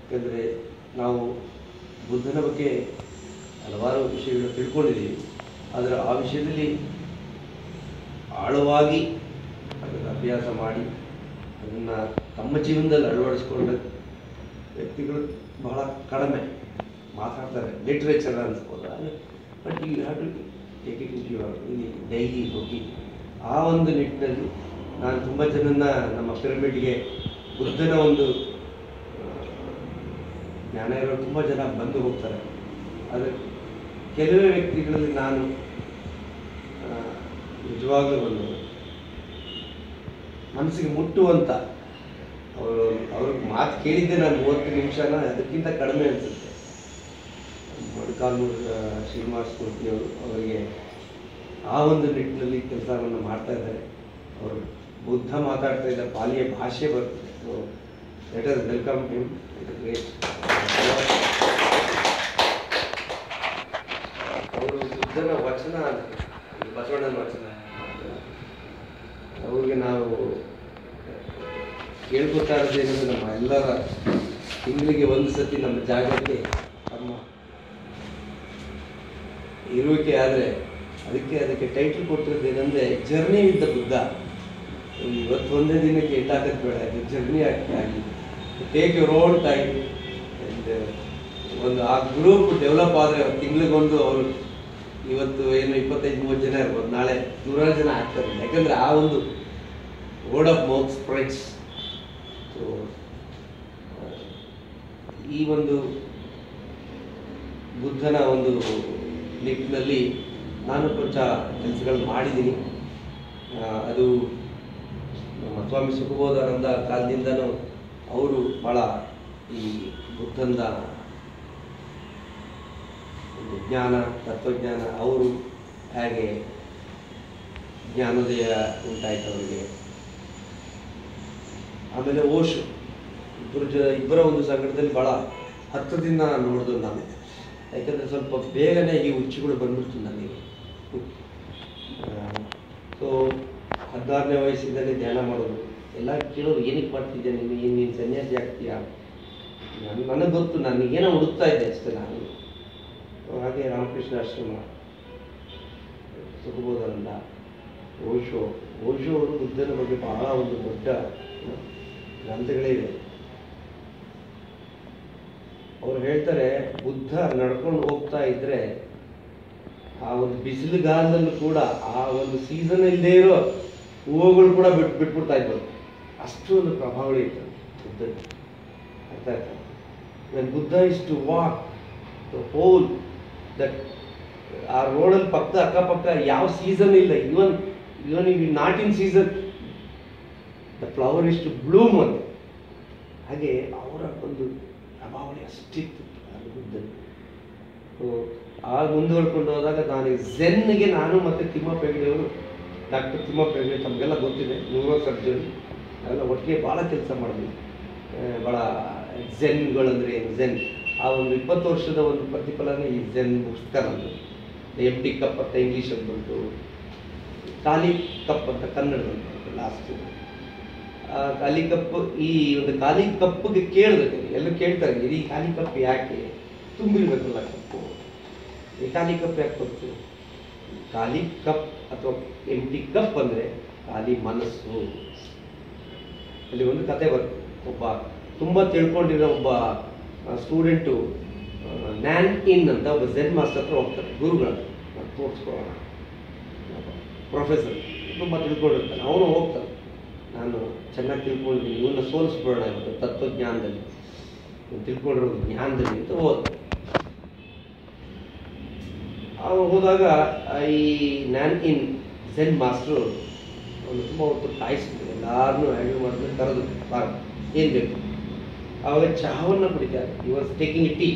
ಯಾಕಂದರೆ ನಾವು ಬುದ್ಧನ ಬಗ್ಗೆ ಹಲವಾರು ವಿಷಯಗಳು ತಿಳ್ಕೊಂಡಿದ್ದೀವಿ ಆದರೆ ಆ ವಿಷಯದಲ್ಲಿ ಆಳವಾಗಿ ಅದನ್ನು ಅಭ್ಯಾಸ ಮಾಡಿ ಅದನ್ನು ತಮ್ಮ ಜೀವನದಲ್ಲಿ ಅಳವಡಿಸ್ಕೊಂಡ ವ್ಯಕ್ತಿಗಳು ಬಹಳ ಕಡಿಮೆ ಮಾತಾಡ್ತಾರೆ ಲಿಟ್ರೇಚರ್ ಅನ್ಸ್ಬೋದು but you have to take it in your daily ಹೋಗಿ ಆ ಒಂದು ನಿಟ್ಟಿನಲ್ಲಿ ನಾನು ತುಂಬ ಜನನ್ನ ನಮ್ಮ ಪಿರಮಿಡ್ಗೆ ಬುದ್ಧನ ಒಂದು ಆ, ಜ್ಞಾನ ಇರೋ ತುಂಬ ಜನ ಬಂದು ಹೋಗ್ತಾರೆ ಆದರೆ ಕೆಲವೇ ವ್ಯಕ್ತಿಗಳಲ್ಲಿ ನಾನು ಆ, ನಿಜವಾಗ್ಲೂ ಒಂದು ಮನಸ್ಸಿಗೆ ಮುಟ್ಟುವಂಥ ಅವರು ಅವ್ರಿಗೆ ಮಾತು ಕೇಳಿದ್ದೆ ನಾನು ಮೂವತ್ತು ನಿಮಿಷನ ಅದಕ್ಕಿಂತ ಕಡಿಮೆ ಅನಿಸುತ್ತೆ ಮೊಳಕಾಲ್ಮೂರು ಆ, ಶ್ರೀನಿವಾಸ ಮೂರ್ತಿಯವರು ಅವರಿಗೆ ಆ ಒಂದು ನಿಟ್ಟಿನಲ್ಲಿ ಕೆಲಸವನ್ನು ಮಾಡ್ತಾ ಇದ್ದಾರೆ ಅವರು ಬುದ್ಧ ಮಾತಾಡ್ತಾ ಇದ್ದ ಪಾಲಿಯ ಭಾಷೆ ಬರ್ತದೆ so let us welcome him great ಅವರು ಬುದ್ಧನ ವಚನ ಇದು ಬಸವಣ್ಣನ ವಚನ ಅವ್ರಿಗೆ ನಾವು ಕೇಳ್ಕೊತಾ ಇರೋದೇನೆಂದ್ರೆ ನಮ್ಮ ಎಲ್ಲರ ತಿಂಗಳಿಗೆ ಒಂದು ಸತಿ ನಮ್ಮ ಜಾಗಕ್ಕೆ ನಮ್ಮ ಇರುವಿಕೆ ಆದರೆ ಅದಕ್ಕೆ ಅದಕ್ಕೆ ಟೈಟಲ್ ಕೊಟ್ಟಿರೋದು ಏನಂದರೆ ಜರ್ನಿ ವಿತ್ ದ ಬುದ್ಧ ಇವತ್ತು ಒಂದೇ ದಿನಕ್ಕೆ ಎಂಟಾಕದ್ ಬೇಡ ಇದು ಜರ್ನಿ ಆಗಿ ಆಗಲಿ take your own time and ಒಂದು ಆ ಗ್ರೂಪ್ ಡೆವಲಪ್ ಆದರೆ ತಿಂಗಳಿಗೊಂದು ಅವರು ಇವತ್ತು ಏನು ಇಪ್ಪತ್ತೈದು ಮೂವತ್ತು ಜನ ಇರ್ಬೋದು ನಾಳೆ ನೂರಾರು ಜನ ಆಗ್ತಾರೆ ಯಾಕಂದರೆ ಆ ಒಂದು word of mouth spreads so ಈ ಒಂದು ಬುದ್ಧನ ಒಂದು ನಿಟ್ಟಿನಲ್ಲಿ ನಾನು ಕೊಂಚ ಕೆಲಸಗಳು ಮಾಡಿದ್ದೀನಿ ಆ, ಅದು ನಮ್ಮ ಸ್ವಾಮಿ ಸುಖಬೋಧಾನಂದ ಕಾಲದಿಂದನೂ ಅವರು ಭಾಳ ಈ ಬುದ್ಧಂದ ಒಂದು ಜ್ಞಾನ ತತ್ವಜ್ಞಾನ ಅವರು ಹೇಗೆ ಜ್ಞಾನೋದಯ ಉಂಟಾಯ್ತು ಅವರಿಗೆ ಆಮೇಲೆ ಓಶು ಇಬ್ಬರು ಜ ಇಬ್ಬರ ಒಂದು ಸಂಕಟದಲ್ಲಿ ಭಾಳ ಹತ್ತಿರದಿಂದ ನೋಡಿದ್ರು ನಾನು ಯಾಕಂದರೆ ಸ್ವಲ್ಪ ಬೇಗನೆ ಈ ಹುಚ್ಚುಗಳು ಬಂದ್ಬಿಡ್ತು ನನಗೆ ಸೊ ಹದಿನಾರನೇ ವಯಸ್ಸಿನಲ್ಲಿ ಧ್ಯಾನ ಮಾಡೋದು ಎಲ್ಲ ಕೇಳೋರು ಏನಕ್ಕೆ ಮಾಡ್ತಿದ್ದೆ ನೀನು ಏನು ನೀನು ಸನ್ಯಾಸಿ ಆಗ್ತೀಯಾ ನನ್ ನನಗೆ ಗೊತ್ತು ನನಗೇನೋ ಹುಡುಕ್ತಾ ಇದ್ದೆ ಅಷ್ಟೇ ನಾನು ಹಾಗೆ ರಾಮಕೃಷ್ಣ ಆಶ್ರಮ ಸುಖಬೋಧಾನಂದ ಓಶೋ ಓಶೋ ಅವರು ಬುದ್ಧನ ಬಗ್ಗೆ ಬಹಳ ಒಂದು ದೊಡ್ಡ ಗ್ರಂಥಗಳೇ ಇದೆ ಅವ್ರು ಹೇಳ್ತಾರೆ ಬುದ್ಧ ನಡ್ಕೊಂಡು ಹೋಗ್ತಾ ಇದ್ರೆ ಆ ಒಂದು ಬಿಸಿಲುಗಾಲದಲ್ಲೂ ಕೂಡ ಆ ಒಂದು ಸೀಸನ್ ಇಲ್ಲದೆ ಇರೋ ಹೂವುಗಳು ಕೂಡ ಬಿಟ್ಟು ಬಿಟ್ಬಿಡ್ತಾ ಇದ್ವು ಅಷ್ಟು ಒಂದು ಪ್ರಭಾವಳಿ ಇತ್ತು ಬುದ್ಧ ಅರ್ಥ ಆಯ್ತಾ when Buddha is to walk the whole that ಆ ರೋಡಲ್ಲಿ ಪಕ್ಕ ಅಕ್ಕಪಕ್ಕ ಯಾವ ಸೀಸನ್ ಇಲ್ಲ ಇವನ್ ಇವನ್ ಈ not in season the flower is to bloom ಅಂತ ಹಾಗೆ ಅವರ ಒಂದು ಪ್ರಭಾವಳಿ ಅಷ್ಟಿತ್ತು ಅದು ಬುದ್ಧನ ಸೊ ಆ ಮುಂದುವರ್ಕೊಂಡು ಹೋದಾಗ ನಾನು ಝೆನ್ಗೆ ನಾನು ಮತ್ತು ತಿಮ್ಮಪ್ಪ ಹೆಗಡೆಯವರು ಡಾಕ್ಟರ್ ತಿಮ್ಮಪ್ಪ ಹೆಗಡೆ ತಮಗೆಲ್ಲ ಗೊತ್ತಿದೆ ನ್ಯೂರೋ ಸರ್ಜನ್ ಎಲ್ಲ ಒಟ್ಟಿಗೆ ಭಾಳ ಕೆಲಸ ಮಾಡಿದ್ವಿ ಆ, ಭಾಳ ಝೆನ್ಗಳಂದ್ರೆ ಏನು ಝೆನ್ ಆ ಒಂದು ಇಪ್ಪತ್ತು ವರ್ಷದ ಒಂದು ಪ್ರತಿಫಲನ ಈ ಝೆನ್ ಪುಸ್ತಕ ನಂದು ಎಮ್ ಟಿ ಕಪ್ ಅಂತ ಇಂಗ್ಲೀಷಲ್ಲಿ ಬಂತು ಖಾಲಿ ಕಪ್ ಅಂತ ಕನ್ನಡದಲ್ಲಿ ಲಾಸ್ಟ್ ಖಾಲಿ ಕಪ್ ಈ ಒಂದು ಖಾಲಿ ಕಪ್ಪಿಗೆ ಕೇಳಬೇಕು ಎಲ್ಲ ಕೇಳ್ತಾರೆ ಈ ಖಾಲಿ ಕಪ್ ಯಾಕೆ ತುಂಬಿರ್ಬೇಕಲ್ಲ ಕಪ್ಪು ಈ ಖಾಲಿ ಕಪ್ ಯಾಕೆ ಬಂತು ಖಾಲಿ ಕಪ್ ಅಥವಾ ಎಂಟಿ ಕಪ್ ಅಂದರೆ ಖಾಲಿ ಮನಸ್ಸು ಅಲ್ಲಿ ಒಂದು ಕತೆ ಬರುತ್ತೆ ಒಬ್ಬ ತುಂಬ ತಿಳ್ಕೊಂಡಿರೋ ಒಬ್ಬ ಸ್ಟೂಡೆಂಟು ನ್ಯಾನ್ ಇನ್ ಅಂತ ಒಬ್ಬ ಝೆನ್ ಮಾಸ್ಟರ್ ಹತ್ರ ಹೋಗ್ತಾರೆ ಗುರುಗಳ ತೋರಿಸ್ಕೊಳ್ಳೋಣ ಪ್ರೊಫೆಸರ್ ತುಂಬ ತಿಳ್ಕೊಂಡಿರ್ತಾನೆ ಅವನು ಹೋಗ್ತಾನೆ ನಾನು ಚೆನ್ನಾಗಿ ತಿಳ್ಕೊಂಡಿದ್ದೀನಿ ಇವನ್ನ ಸೋಲಿಸ್ಬಿಡೋಣ ಇವತ್ತು ತತ್ವಜ್ಞಾನದಲ್ಲಿ ಇವ್ನು ತಿಳ್ಕೊಂಡಿರೋದು ಜ್ಞಾನದಲ್ಲಿ ಅಂತ ಹೋದ ಅವನು ಹೋದಾಗ ಆ ಈ ನ್ಯಾನ್ ಇನ್ ಝೆನ್ ಮಾಸ್ಟ್ರು ಅವನು ತುಂಬ ಹೊತ್ತು ಕಾಯಿಸಿದ್ರು ಎಲ್ಲಾರನ್ನೂ ಹ್ಯಾಂಡಲ್ ಮಾಡಿದ್ರೆ ಕರೆದು ಬಾರ ಏನು ಬೇಕು ಆವಾಗ ಚಹಾವನ್ನು ಕುಡಿತಾರೆ ಈ ವಾಸ್ ಟೇಕಿಂಗ್ ಟೀ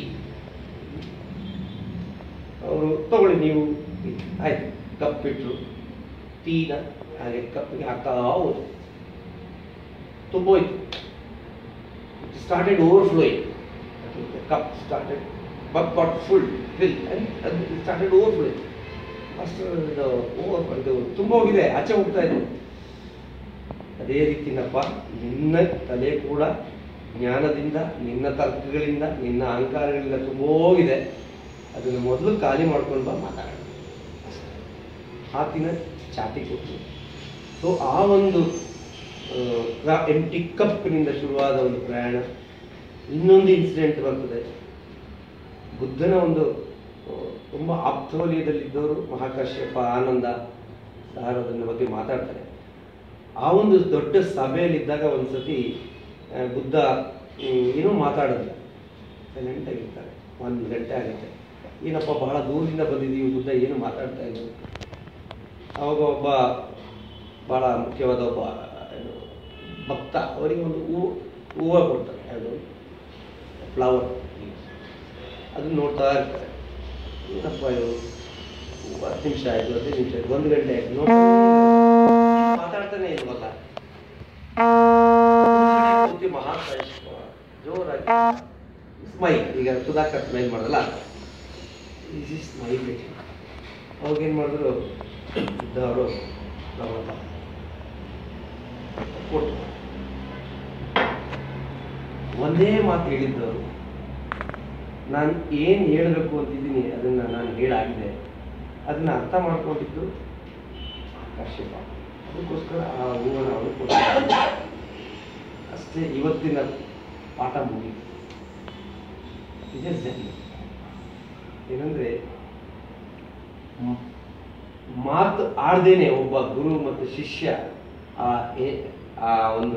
ಅವರು ತಗೊಳ್ಳಿ ನೀವು ಆಯ್ತು ಕಪ್ ಇಟ್ಟರು ಟೀನ ಹಾಗೆ ಕಪ್ಪಿಗೆ ಹಾಕ್ತಾ ಹೋದ್ರು ತುಂಬ ಹೋಯ್ತು started overflowing cup started cup got full fill ಅದು ಸ್ಟಾರ್ಟೆಡ್ ಓವರ್ ಫ್ಲೋಯಿಂಗ್ ಅಷ್ಟು ಇದು ಓವರ್ ಇದು ತುಂಬ ಹೋಗಿದೆ ಆಚೆ ಹೋಗ್ತಾ ಇದೆ ಅದೇ ರೀತಿನಪ್ಪ ನಿನ್ನ ತಲೆ ಕೂಡ ಜ್ಞಾನದಿಂದ ನಿನ್ನ ತರ್ಕಗಳಿಂದ ನಿನ್ನ ಅಹಂಕಾರಗಳಿಂದ ತುಂಬೋಗಿದೆ ಅದನ್ನು ಮೊದಲು ಖಾಲಿ ಮಾಡ್ಕೊಂಡು ಬಾ ಮಾತಾಡೋಣ ಹಾತಿನ ಚಾಟಿ ಕೊಟ್ಟು ಸೊ ಆ ಒಂದು ಎಂಟಿ ಕಪ್ನಿಂದ ಶುರುವಾದ ಒಂದು ಪ್ರಯಾಣ ಇನ್ನೊಂದು ಇನ್ಸಿಡೆಂಟ್ ಬರ್ತದೆ ಬುದ್ಧನ ಒಂದು ಆ, ತುಂಬ ಆಪ್ತವಲಯದಲ್ಲಿದ್ದವರು ಮಹಾಕಾಶ್ಯಪ ಆನಂದ ಸಾರದನ್ನ ಬಗ್ಗೆ ಮಾತಾಡ್ತಾರೆ ಆ ಒಂದು ದೊಡ್ಡ ಸಭೆಯಲ್ಲಿದ್ದಾಗ ಒಂದ್ಸತಿ ಆ, ಬುದ್ಧ ಹ್ಮ್, ಏನೂ ಮಾತಾಡೋದಿಲ್ಲ ಸೈಲೆಂಟ್ ಆಗಿರ್ತಾರೆ ಒಂದು ಗಂಟೆ ಆಗುತ್ತೆ ಏನಪ್ಪ ಬಹಳ ದೂರದಿಂದ ಬಂದಿದ್ದೀವಿ ಬುದ್ಧ ಏನು ಮಾತಾಡ್ತಾ ಇಲ್ಲ ಅವಾಗ ಒಬ್ಬ ಬಹಳ ಮುಖ್ಯವಾದ ಒಬ್ಬ ಏನು, ಭಕ್ತ ಅವರಿಗೆ ಒಂದು ಹೂವು ಹೂವು ಕೊಡ್ತಾರೆ ಅದು ಫ್ಲವರ್ ಅದನ್ನ ನೋಡ್ತಾ ಇರ್ತಾರೆ ಏನಪ್ಪ ಇದು ಹತ್ತು ನಿಮಿಷ ಆಯ್ತು ಹದಿನೈದು ನಿಮಿಷ ಆಯ್ತು ಒಂದು ಗಂಟೆ ಆಯ್ತು ನೋಡ್ತಾ ಮಾತಾಡ್ತಾನೆ ಇಲ್ವಲ್ಲ ಕೂತಿ ಮಹಾಕಾಶ್ವ ಜೋರಾಗಿ ಸ್ಮೈಲ್ ಈಗ ಸುಧಾಕರ್ ಸ್ಮೈಲ್ ಮಾಡೋದಲ್ಲ ಈಸಿ ಸ್ಮೈಲ್ ಅವಾಗ ಏನು ಮಾಡಿದ್ರು ಬುದ್ಧ ಅವರು ನಮ್ಮಪ್ಪ ಕೊಟ್ಟು ಒಂದೇ ಮಾತು ಹೇಳಿದ್ದವರು ನಾನು ಏನು ಹೇಳಬೇಕು ಅಂತಿದ್ದೀನಿ ಅದನ್ನ ನಾನು ಹೇಳಾಗಿದೆ ಅದನ್ನ ಅರ್ಥ ಮಾಡ್ಕೊಂಡಿದ್ದು ಕಾಶ್ಯಪ ಅದಕ್ಕೋಸ್ಕರ ಆ ಹೂವನ್ನು ಅವರು ಕೊಟ್ಟು ಅಷ್ಟೇ ಇವತ್ತಿನ ಪಾಠ ಮುಗೀತು ಇದೇ ಸರಿ ಏನಂದ್ರೆ ಮ್- ಮಾತು ಆಡ್ದೇನೆ ಒಬ್ಬ ಗುರು ಮತ್ತು ಶಿಷ್ಯ ಆ ಎ- ಆ ಒಂದು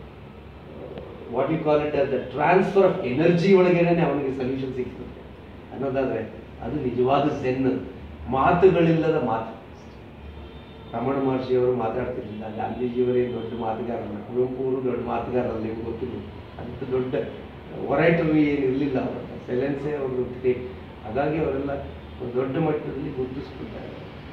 what you call it the transfer of energy ಒಳಗೇನೆ ಅವನಿಗೆ ಸೊಲ್ಯೂಷನ್ ಸಿಗ್ತದೆ ಅನ್ನೋದಾದ್ರೆ ಅದು ನಿಜವಾದ ಸೆನ್ ಮಾತುಗಳಿಲ್ಲದ ಮಾತು ರಮಣ ಮಹರ್ಷಿಯವರು ಮಾತಾಡ್ತಿರ್ಲಿಲ್ಲ ಗಾಂಧೀಜಿಯವರೇ ದೊಡ್ಡ ಮಾತುಗಾರನ ಕುವೆಂಪು ಅವರು ದೊಡ್ಡ ಮಾತುಗಾರರಲ್ಲ ನಿಮ್ಗೆ ಗೊತ್ತಿಲ್ಲ ಅಂತ ದೊಡ್ಡ ಹೊರೈಟರು ಏನು ಇರಲಿಲ್ಲ ಅವರ ಸೈಲೆನ್ಸೇ ಅವರು ಗ್ರೇಟ್ ಹಾಗಾಗಿ ಅವರೆಲ್ಲ ಒಂದು ದೊಡ್ಡ ಮಟ್ಟದಲ್ಲಿ ಗುರುತಿಸ್ಬಿಡ್ತಾರೆ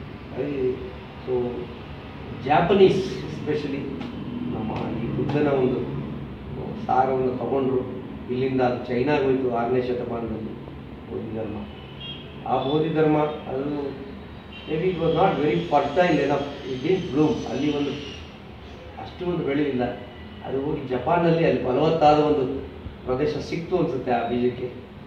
ಸೊ ಜಾಪನೀಸ್ ಎಸ್ಪೆಷಲಿ ನಮ್ಮ ಈ ಬುದ್ಧನ ಒಂದು ಸಾರವನ್ನು ತಗೊಂಡ್ರು ಇಲ್ಲಿಂದ ಅದು ಚೈನಾಗೆ ಹೋಯಿತು ಆರನೇ ಶತಮಾನದಲ್ಲಿ ಬೋಧಿ ಧರ್ಮ ಆ ಬೋಧಿ ಧರ್ಮ ಅದು maybe it was not very fertile enough it in bloom ಅಲ್ಲಿ ಒಂದು ಅಷ್ಟು ಒಂದು ಬೆಳೆಯಿಲ್ಲ ಅದು ಹೋಗಿ ಜಪಾನಲ್ಲಿ ಅಲ್ಲಿ ಫಲವತ್ತಾದ ಒಂದು ಪ್ರದೇಶ ಸಿಕ್ತು ಅನ್ಸುತ್ತೆ ಆ ಬೀಜಕ್ಕೆ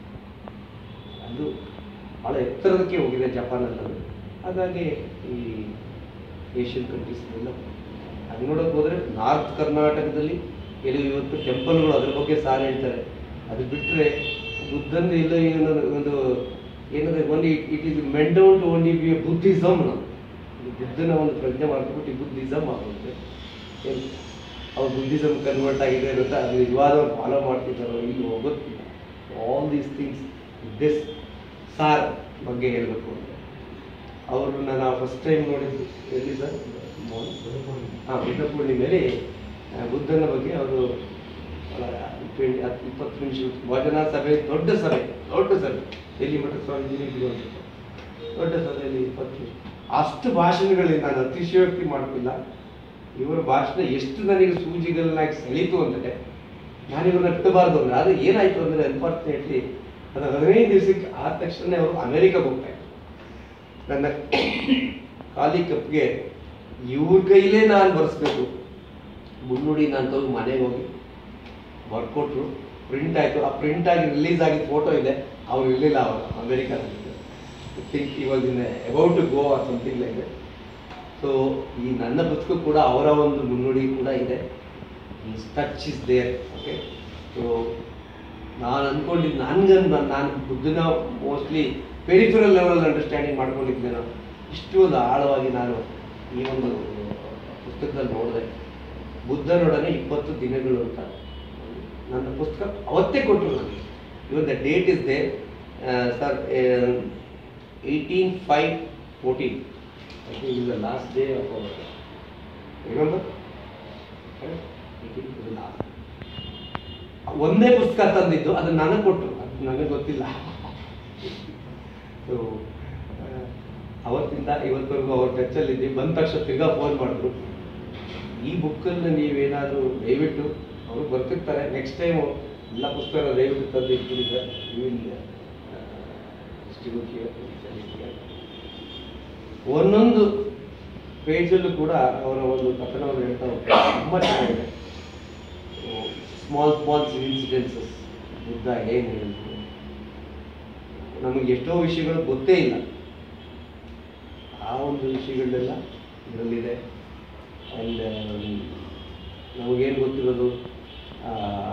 ಅದು ಭಾಳ ಎತ್ತರದಕ್ಕೆ ಹೋಗಿದೆ ಜಪಾನಲ್ಲಿ ಅದು ಹಾಗಾಗಿ ಈ ಏಷ್ಯನ್ ಕಂಟ್ರೀಸ್ನೆಲ್ಲ ಅದು ನೋಡೋಕೆ ಹೋದರೆ ನಾರ್ತ್ ಕರ್ನಾಟಕದಲ್ಲಿ ಕೆಲವು ಇವತ್ತು ಟೆಂಪಲ್ಗಳು ಅದ್ರ ಬಗ್ಗೆ ಸಾಲ ಹೇಳ್ತಾರೆ ಅದು ಬಿಟ್ಟರೆ ಬುದ್ಧಂದು ಇಲ್ಲ ಏನೋ ಒಂದು ಏನಂದ್ರೆ only it is men down to only be Buddhism ಬುದ್ಧನ ಒಂದು ಪ್ರಜ್ಞೆ ಮಾಡ್ಬಿಟ್ಟು ಬುದ್ಧಿಸಮ್ ಆಗುತ್ತೆ ಏನು ಅವ್ರು ಬುದ್ಧಿಸಮ್ ಕನ್ವರ್ಟ್ ಆಗಿದೆ ಅಂತ ಅದು ನಿಜವಾದವ್ರು ಫಾಲೋ ಮಾಡ್ತಿದ್ದಾರೋ ಇಲ್ಲಿ ಗೊತ್ತಿಲ್ಲ all these things this sir ಬಗ್ಗೆ ಹೇಳಬೇಕು ಅಂದರೆ ಅವ್ರನ್ನ ನಾವು ಫಸ್ಟ್ ಟೈಮ್ ನೋಡಿದ್ದು ಎಲ್ಲಿ ಸರ್ ಹಾಂ ಬುದ್ಧ ಪೂರ್ಣಿಮೆಯಲ್ಲಿ ಆ, ಬುದ್ಧನ ಬಗ್ಗೆ ಅವರು ಟ್ವೆಂಟಿ ಹತ್ತು ಇಪ್ಪತ್ತು ನಿಮಿಷ ಭಜನಾ ಸಭೆ ದೊಡ್ಡ ಸಭೆ ದೊಡ್ಡ ಸಭೆ ಎಲ್ಲಿ ಮಠ ಸ್ವಾಮೀಜಿ ಇರುವಂಥದ್ದು ದೊಡ್ಡ ಸಭೆಯಲ್ಲಿ ಇಪ್ಪತ್ತು ನಿಮಿಷ ಅಷ್ಟು ಭಾಷಣಗಳಲ್ಲಿ ನಾನು ಅತಿಶಯೋಕ್ತಿ ಮಾಡ್ತಿಲ್ಲ ಇವರ ಭಾಷಣ ಎಷ್ಟು ನನಗೆ ಸೂಜಿಗಳನ್ನಾಗಿ ಸೆಳೀತು ಅಂದರೆ ನಾನು ಇವ್ರನ್ನ ಕಟ್ಟಬಾರ್ದು ಅಂದ್ರೆ ಅದು ಏನಾಯ್ತು ಅಂದರೆ ಅನ್ಫಾರ್ಚುನೇಟ್ಲಿ ಅದು ಹದಿನೈದು ದಿವಸಕ್ಕೆ ಆದ ತಕ್ಷಣ ಅವರು ಅಮೆರಿಕಕ್ಕೆ ಹೋಗ್ತಾ ಇದ್ರು ನನ್ನ ಖಾಲಿ ಕಪ್ಗೆ ಇವ್ರ ಕೈಲೇ ನಾನು ಬರೆಸ್ಬೇಕು ಮುನ್ನುಡಿ ನಾನು ತಗೊಂಡು ಮನೆಗೆ ಹೋಗಿ ಬರ್ಕೊಟ್ರು ಪ್ರಿಂಟ್ ಆಯಿತು ಆ ಪ್ರಿಂಟ್ ಆಗಿ ರಿಲೀಸ್ ಆಗಿದ್ದ ಫೋಟೋ ಇದೆ ಅವ್ರು ಇರಲಿಲ್ಲ ಅವರು ಅಮೆರಿಕಾದಲ್ಲಿ ಥಿಂಕ್ ಇವಾಗ in about to go or something like so ಈ ನನ್ನ ಪುಸ್ತಕ ಕೂಡ ಅವರ ಒಂದು ಮುನ್ನುಡಿ ಕೂಡ ಇದೆ touch is there okay so ನಾನು ಅಂದ್ಕೊಂಡಿದ್ದು ನನ್ಗಂದು ನಾನು ಬುದ್ಧನ ಮೋಸ್ಟ್ಲಿ ಪೆರಿಫರಲ್ ಲೆವೆಲ್ ಅಂಡರ್ಸ್ಟ್ಯಾಂಡಿಂಗ್ ಮಾಡ್ಕೊಂಡಿದ್ದೆ ನಾನು ಇಷ್ಟು ಒಂದು ಆಳವಾಗಿ ನಾನು ಈ ಒಂದು ಪುಸ್ತಕದಲ್ಲಿ ನೋಡಿದೆ ಬುದ್ಧನೊಡನೆ ಇಪ್ಪತ್ತು ದಿನಗಳು ಅಂತ ನನ್ನ ಪುಸ್ತಕ ಅವತ್ತೇ ಕೊಟ್ಟರು ನನಗೆ even the date is day sir eighteen five fourteen I think is the last day of our remember last ಒಂದೇ ಪುಸ್ತಕ ತಂದಿದ್ದು ಅದನ್ನ ನನಗೆ ಕೊಟ್ಟರು ಅದು ನನಗೆ ಗೊತ್ತಿಲ್ಲ ಸೊ ಅವತ್ತಿಂದ ಇವತ್ತವರೆಗೂ ಅವ್ರ ಟಚ್ಚಲ್ಲಿದ್ದೆ ಬಂದ ತಕ್ಷಣ ತಿರ್ಗಾ ಫೋನ್ ಮಾಡಿದ್ರು ಈ ಬುಕ್ಕನ್ನು ನೀವೇನಾದರೂ ದಯವಿಟ್ಟು ಅವರು ಬರ್ತಿರ್ತಾರೆ ನೆಕ್ಸ್ಟ್ ಟೈಮು ಎಲ್ಲ ಪುಸ್ತಕ ದಯವಿಟ್ಟು ತಂದು ಇಟ್ಟಿದ್ದ ಒಂದೊಂದು ಪೇಜಲ್ಲೂ ಕೂಡ ಅವರ ಒಂದು ಕಥನವನ್ನು ಹೇಳ್ತಾ ಹೋಗ್ತಾರೆ ತುಂಬ ಚೆನ್ನಾಗಿದೆ ಸ್ಮಾಲ್ ಸ್ಮಾಲ್ ಇನ್ಸಿಡೆನ್ಸಸ್ ಬುದ್ಧ ಏನು ಹೇಳಿದ್ರು ನಮಗೆ ಎಷ್ಟೋ ವಿಷಯಗಳು ಗೊತ್ತೇ ಇಲ್ಲ ಆ ಒಂದು ವಿಷಯಗಳೆಲ್ಲ ಇದರಲ್ಲಿದೆ ಆ್ಯಂಡ್ ನಮಗೇನು ಗೊತ್ತಿರೋದು ಆ,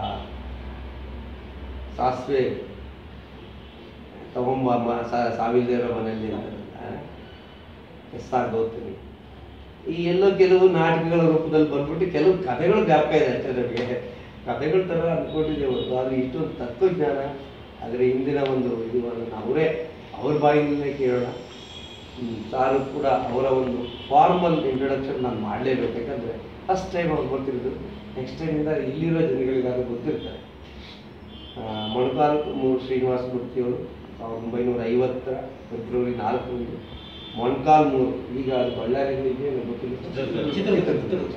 ಸಾಸಿವೆ ತಗೊಂಬ ಮ- ಸಾ- ಸಾವಿಲ್ದೇ ಇರೋ ಮನೆಯಲ್ಲಿ ಎಷ್ಟಾಗಿ ಓದ್ತೀನಿ ಈ ಎಲ್ಲೋ ಕೆಲವು ನಾಟಕಗಳ ರೂಪದಲ್ಲಿ ಬಂದ್ಬಿಟ್ಟು ಕೆಲವು ಕಥೆಗಳು ಜ್ಞಾಪಕ ಇದೆ ಅಷ್ಟೇ ನಮಗೆ ಕಥೆಗಳ ಥರ ಅಂದ್ಕೊಂಡಿದ್ದೆ ಹೊರತು ಆದರೆ ಇಷ್ಟೊಂದು ತತ್ವಜ್ಞಾನ ಅದರ ಹಿಂದಿನ ಒಂದು ಇದು ಅದನ್ನು ಅವರೇ ಅವ್ರ ಬಾಯಿಂದಲೇ ಕೇಳೋಣ ಹ್ಮ್, ಸಾರು ಕೂಡ ಅವರ ಒಂದು ಫಾರ್ಮಲ್ ಇಂಟ್ರೊಡಕ್ಷನ್ ನಾನು ಮಾಡಲೇಬೇಕು ಯಾಕಂದರೆ ಫಸ್ಟ್ ಟೈಮ್ ಅವ್ರು ಬರ್ತಿರೋದು ನೆಕ್ಸ್ಟ್ ಟೈಮಿಂದ ಇಲ್ಲಿರೋ ಜನಗಳಿಗಾದ್ರೂ ಗೊತ್ತಿರ್ತಾರೆ ಆ, ಮೊಣಕಾಲು ಶ್ರೀನಿವಾಸ ಮೂರ್ತಿಯವರು ಸಾವಿರದ ಒಂಬೈನೂರ ಐವತ್ತರ ಫೆಬ್ರವರಿ ನಾಲ್ಕರಂದು ಮೊಣಕಾಲ್ಮೂರು ಈಗ ಅದು ಬಳ್ಳಾರಿಯಲ್ಲಿ ಇದೆ ನನಗೆ ಗೊತ್ತಿಲ್ಲ ಚಿತ್ರದುರ್ಗ. ಚಿತ್ರದುರ್ಗ.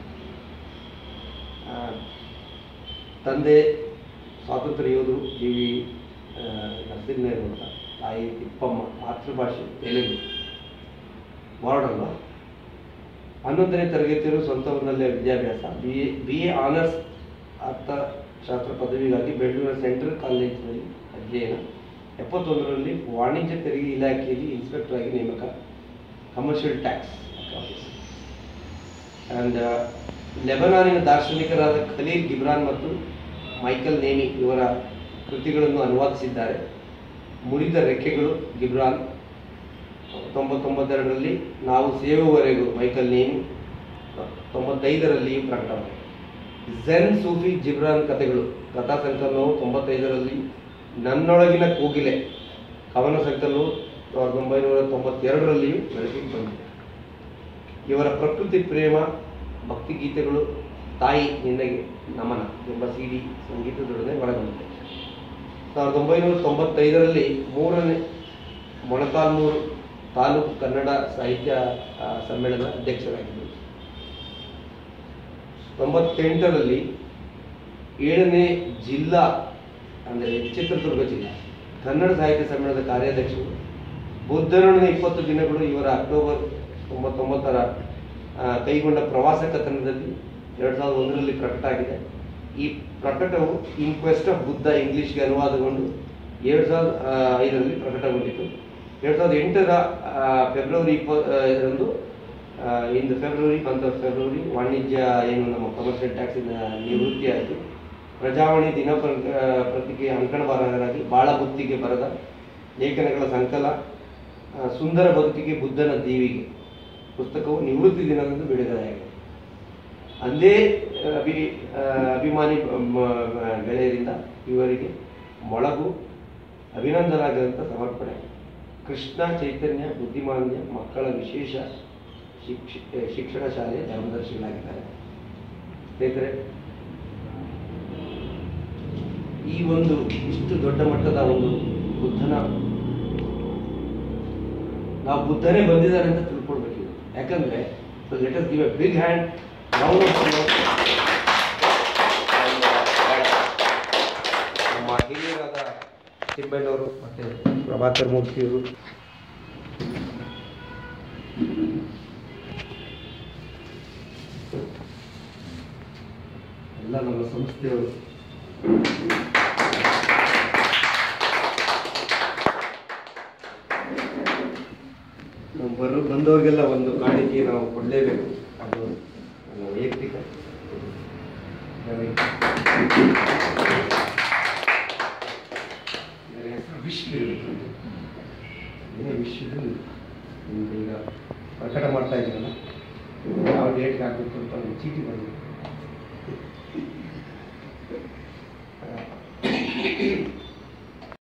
ಆ, ತಂದೆ ಸ್ವಾತಂತ್ರ್ಯ ಯೋಧರು ಡಿ ವಿ ನರಸಿಂಹಯ್ಯ ಅಂತ ತಾಯಿ ತಿಪ್ಪಮ್ಮ ಮಾತೃಭಾಷೆ ತೆಲುಗು ವಾರ್ಡ್ ಅಲ್ವಾ ಹನ್ನೊಂದನೇ ತರಗತಿಯರು ಸ್ವಂತ ಊರಿನಲ್ಲೇ ವಿದ್ಯಾಭ್ಯಾಸ B A B A honours ಅರ್ಥಶಾಸ್ತ್ರ ಪದವಿಗಾಗಿ ಬೆಂಗಳೂರಿನ ಸೆಂಟ್ರಲ್ ಕಾಲೇಜಿನಲ್ಲಿ ಅಧ್ಯಯನ ಎಪ್ಪತ್ತೊಂದರಲ್ಲಿ ವಾಣಿಜ್ಯ ತೆರಿಗೆ ಇಲಾಖೆಯಲ್ಲಿ ಇನ್ಸ್ಪೆಕ್ಟರ್ ಆಗಿ ನೇಮಕ ಕಮರ್ಷಿಯಲ್ ಟ್ಯಾಕ್ಸ್ ಆಫೀಸ್ ಆ್ಯಂಡ್ ಲೆಬನಾನಿನ ದಾರ್ಶನಿಕರಾದ ಖಲೀಲ್ ಗಿಬ್ರಾನ್ ಮತ್ತು ಮೈಕಲ್ ನೇಮಿ ಇವರ ಕೃತಿಗಳನ್ನು ಅನುವಾದಿಸಿದ್ದಾರೆ ಮುರಿದ ರೆಕ್ಕೆಗಳು ಗಿಬ್ರಾನ್ ತೊಂಬತ್ತೊಂಬತ್ತೆರಡರಲ್ಲಿ ನಾವು ಸೇವೆವರೆಗೂ ಮೈಕಲ್ ನೇಮಿ ತೊಂಬತ್ತೈದರಲ್ಲಿ ಪ್ರಕಟವಾಗಿದೆ ಝೆನ್ ಸೂಫಿ ಜಿಬ್ರಾನ್ ಕಥೆಗಳು ಕಥಾ ಸಂಕಲನವು ತೊಂಬತ್ತೈದರಲ್ಲಿ ನನ್ನೊಳಗಿನ ಕೋಗಿಲೆ ಕವನ ಸಂಕಲನವು ಸಾವಿರದ ಒಂಬೈನೂರ ತೊಂಬತ್ತೆರಡರಲ್ಲಿಯೂ ಬೆಳಕಿಗೆ ಬಂದಿದೆ ಇವರ ಪ್ರಕೃತಿ ಪ್ರೇಮ ಭಕ್ತಿಗೀತೆಗಳು ತಾಯಿ ನಿನ್ನಗೆ ನಮನ ಎಂಬ ಸಿ ಡಿ ಸಂಗೀತದೊಡನೆ ಹೊರಬಂದಿದೆ ಸಾವಿರದ ಒಂಬೈನೂರ ತೊಂಬತ್ತೈದರಲ್ಲಿ ಮೂರನೇ ಮೊಳಕಾಲ್ಮೂರು ತಾಲೂಕು ಕನ್ನಡ ಸಾಹಿತ್ಯ ಆ, ಸಮ್ಮೇಳನದ ಅಧ್ಯಕ್ಷರಾಗಿದ್ದರು ತೊಂಬತ್ತೆಂಟರಲ್ಲಿ ಏಳನೇ ಜಿಲ್ಲಾ ಅಂದರೆ ಚಿತ್ರದುರ್ಗ ಜಿಲ್ಲಾ ಕನ್ನಡ ಸಾಹಿತ್ಯ ಸಮ್ಮೇಳನದ ಕಾರ್ಯಾಧ್ಯಕ್ಷರು ಬುದ್ಧನೊಡನೆ ಇಪ್ಪತ್ತು ದಿನಗಳು ಇವರ ಅಕ್ಟೋಬರ್ ತೊಂಬತ್ತೊಂಬತ್ತರ ಆ, ಕೈಗೊಂಡ ಪ್ರವಾಸ ಕಥನದಲ್ಲಿ ಎರಡು ಸಾವಿರದ ಒಂದರಲ್ಲಿ ಪ್ರಕಟ ಆಗಿದೆ ಈ ಪ್ರಕಟವು ಇನ್ಕ್ವೆಸ್ಟ್ ಆಫ್ ಬುದ್ಧ ಇಂಗ್ಲಿಷ್ಗೆ ಅನುವಾದಗೊಂಡು ಎರಡು ಸಾವಿರದ ಆ, ಐದರಲ್ಲಿ ಪ್ರಕಟಗೊಂಡಿತು ಎರಡು ಸಾವಿರದ ಎಂಟರ ಆ, ಫೆಬ್ರವರಿ ಇಪ್ಪ ಆ, ರಂದು ಆ, ಇಂದು ಫೆಬ್ರವರಿ ಮಂತ್ ಆಫ್ ಫೆಬ್ರವರಿ ವಾಣಿಜ್ಯ ಏನು ನಮ್ಮ ಕಮರ್ಷಿಯಲ್ ಟ್ಯಾಕ್ಸಿನ ನಿವೃತ್ತಿ ಆಯಿತು ಪ್ರಜಾವಾಣಿ ದಿನ ಪ್ರತಿಕೆ ಅಂಕಣ ಬರಹರಾಗಿ ಬಾಳ ಬುತ್ತಿಗೆ ಬರೆದ ಲೇಖನಗಳ ಸಂಕಲ ಆ, ಸುಂದರ ಬದುಕಿಗೆ ಬುದ್ಧನ ದೀವಿಗೆ ಪುಸ್ತಕವು ನಿವೃತ್ತಿ ದಿನದಂದು ಬಿಡುಗಡೆಯಾಗಿದೆ ಅಂದೇ ಅಭಿ ಆ, ಅಭಿಮಾನಿ ಮ- ಮ- ಗೆಳೆಯರಿಂದ ಇವರಿಗೆ ಮೊಳಗು ಅಭಿನಂದನಾಗ್ರಂಥ ಸಮರ್ಪಣೆ ಕೃಷ್ಣ ಚೈತನ್ಯ ಬುದ್ಧಿಮಾನ್ಯ ಮಕ್ಕಳ ವಿಶೇಷ ಶಿಕ್ಷ ಶಿಕ್ಷಣ ಶಾಲೆಯ ಧರ್ಮದರ್ಶಿಗಳಾಗಿದ್ದಾರೆ ಸ್ನೇಹಿತರೆ ಈ ಒಂದು ಇಷ್ಟು ದೊಡ್ಡ ಮಟ್ಟದ ಒಂದು ಬುದ್ಧನ ನಾವು ಬುದ್ಧನೇ ಬಂದಿದ್ದಾರೆ ಅಂತ ತಿಳ್ಕೊಳ್ಬೇಕು ಯಾಕಂದ್ರೆ let us give a big hand ನಮ್ಮ ಹಿರಿಯರಾದ ತಿಮ್ಮಣ್ಣವರು ಮತ್ತೆ ಪ್ರಭಾಕರ್ ಮೂರ್ತಿಯವರು ಎಲ್ಲ ನಮ್ಮ ಸಂಸ್ಥೆಯವರು ನಾವು ಬರೋ ಬಂದವ್ರಿಗೆಲ್ಲ ಒಂದು ಕಾಣಿಕೆ ನಾವು ಕೊಡಲೇಬೇಕು ಅದು ನನ್ನ ವೈಯಕ್ತಿಕ ನನಗೆ- ನನ್ನ ಹೆಸರು ವಿಶ್ವ ಏನೇ ವಿಶ್ವದು ನಿಮ್ಗೆ ಈಗ ಪ್ರಕಟ ಮಾಡ್ತಾ ಇದ್ದೀರಲ್ಲ ಯಾವ ಡೇಟ್ಗೆ ಹಾಕಬೇಕು ಅಂತ ಒಂದು ಚೀಟಿ ಬಂದಿದೆ